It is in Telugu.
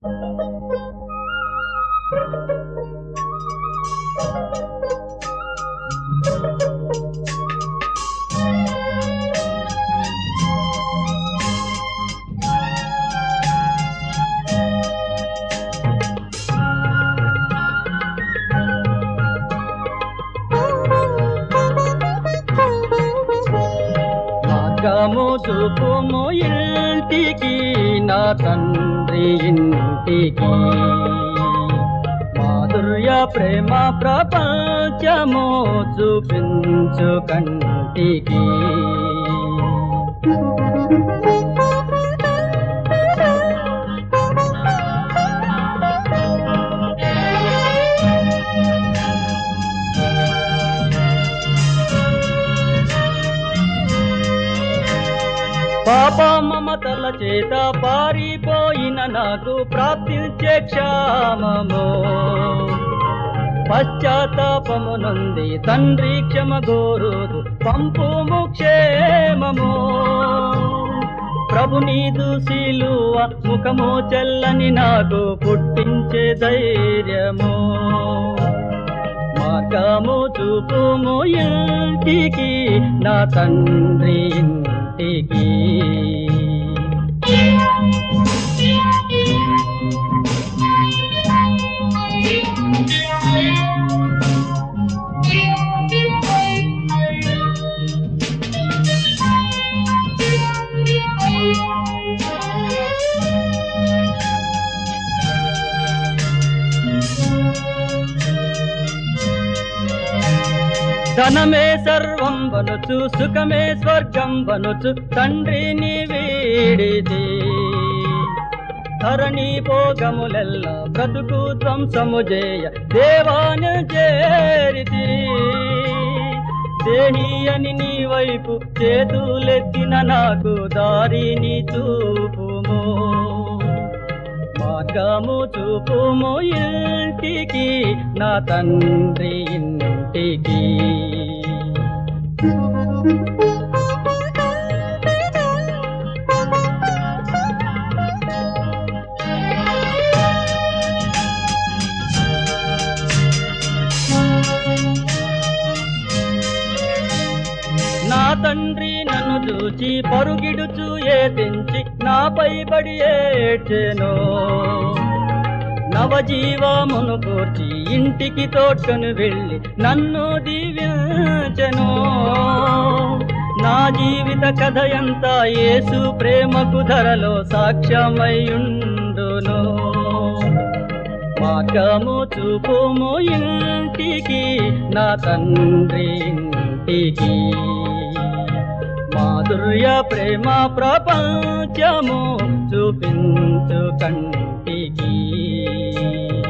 మార్గము చూపుము ఇంటికి నా తండ్రి ఇంటికి మాధుర్య ప్రేమ ప్రపంచము చూపించు కంటికి పాప మమతల చేత పారిపోయిన నాకు ప్రాప్తించే క్షామము పశ్చాత్తాపము నుండి తండ్రి క్షమ గోరుదు పంపుము క్షేమము ప్రభు నీదు శీలువ ముఖము చెల్లని నాకు పుట్టించే ధైర్యము మార్గము చూపుము ఇంటికి నా తండ్రి ఇంటికి ధనమే సర్వం వనుచు సుఖమే స్వర్గం వనుచు తండ్రిని వీడిది ధరణి భోగములెల్ల బ్రతుకు ధ్వంసము చేయ దేవాను చేరితి దేహి అని నీ వైపు చేతులెత్తిన నాకు దారిని చూపుము మార్గము చూపుము ఇంటికి నా తండ్రి ఇంటికి నా తండ్రి నన్ను చూచి పరుగిడుచు ఏతించి నాపై పడి ఏడ్చెను నవజీవమును కూర్చి ఇంటికి తోడ్కొని వెళ్ళి నన్ను దీవించెను నా జీవిత కథ ఎంత యేసు ప్రేమకు ధరలో సాక్ష్యమయ్యుండును మార్గము చూపుము ఇంటికి నా తండ్రి ఇంటికి మాధుర్య ప్రేమ ప్రపంచము చూపించు కంటికి